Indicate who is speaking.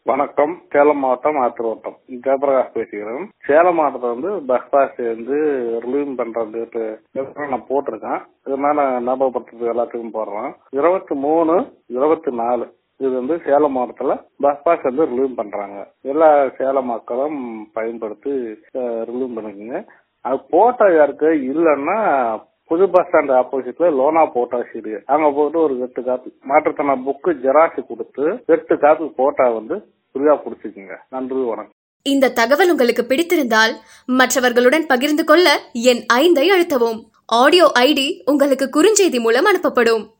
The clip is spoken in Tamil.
Speaker 1: வணக்கம் சேலம் மாவட்டம் ஆத்திரோட்டம் ஜெயபிரகாஷ் பேசுகிறேன் சேலம் மாவட்டத்தை வந்து பஸ் பாஸ் வந்து ரிலீவ் பண்றது நான் போட்டிருக்கேன் இதனால ஞாபகப்படுத்துறது எல்லாத்துக்கும் போடுறேன் இருபத்தி மூணு இருபத்தி நாலு இது வந்து சேலம் மாவட்டத்துல பஸ் பாஸ் வந்து ரிலீவ் பண்றாங்க எல்லா சேலம் மக்களும் பயன்படுத்தி ரிலீவ் பண்ணிக்கோங்க அது போட்டோ யாருக்கு இல்லைன்னா புது பஸ் ஸ்டாண்ட் ஆப்போசிட்ல லோனா போட்டோ சீடு அங்க போட்டு ஒரு எட்டு காப்பி மாற்றுத்தன புக்கு ஜெராக்ஸ் கொடுத்து எட்டு காப்பி போட்டோ வந்து ஃப்ரீயா குடிச்சுக்குங்க நன்றி வணக்கம்
Speaker 2: இந்த தகவல் உங்களுக்கு பிடித்திருந்தால் மற்றவர்களுடன் பகிர்ந்து கொள்ள என் ஐந்தை அழுத்தவும் ஆடியோ ஐடி உங்களுக்கு குறுஞ்செய்தி மூலம் அனுப்பப்படும்